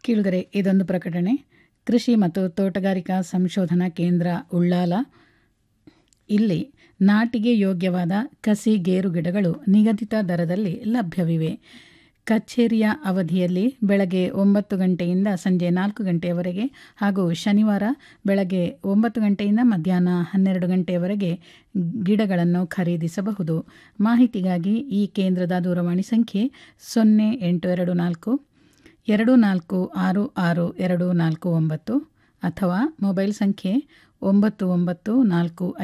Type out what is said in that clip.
ಕೇಳಿದರೆ ಇದೊಂದು ಪ್ರಕಟಣೆ ಕೃಷಿ ಮತ್ತು ತೋಟಗಾರಿಕಾ ಸಂಶೋಧನಾ ಕೇಂದ್ರ ಉಳ್ಳಾಲ ಇಲ್ಲಿ ನಾಟಿಗೆ ಯೋಗ್ಯವಾದ ಕಸಿ ಗೇರು ಗಿಡಗಳು ನಿಗದಿತ ದರದಲ್ಲಿ ಲಭ್ಯವಿವೆ ಕಚೇರಿಯ ಅವಧಿಯಲ್ಲಿ ಬೆಳಗ್ಗೆ ಒಂಬತ್ತು ಗಂಟೆಯಿಂದ ಸಂಜೆ ನಾಲ್ಕು ಗಂಟೆಯವರೆಗೆ ಹಾಗೂ ಶನಿವಾರ ಬೆಳಗ್ಗೆ ಒಂಬತ್ತು ಗಂಟೆಯಿಂದ ಮಧ್ಯಾಹ್ನ ಹನ್ನೆರಡು ಗಂಟೆಯವರೆಗೆ ಗಿಡಗಳನ್ನು ಖರೀದಿಸಬಹುದು ಮಾಹಿತಿಗಾಗಿ ಈ ಕೇಂದ್ರದ ದೂರವಾಣಿ ಸಂಖ್ಯೆ ಸೊನ್ನೆ ಎಂಟು ಎರಡು ನಾಲ್ಕು ಎರಡು ನಾಲ್ಕು ಆರು ಆರು ಎರಡು ನಾಲ್ಕು ಒಂಬತ್ತು ಅಥವಾ ಮೊಬೈಲ್ ಸಂಖ್ಯೆ ಒಂಬತ್ತು ಒಂಬತ್ತು ನಾಲ್ಕು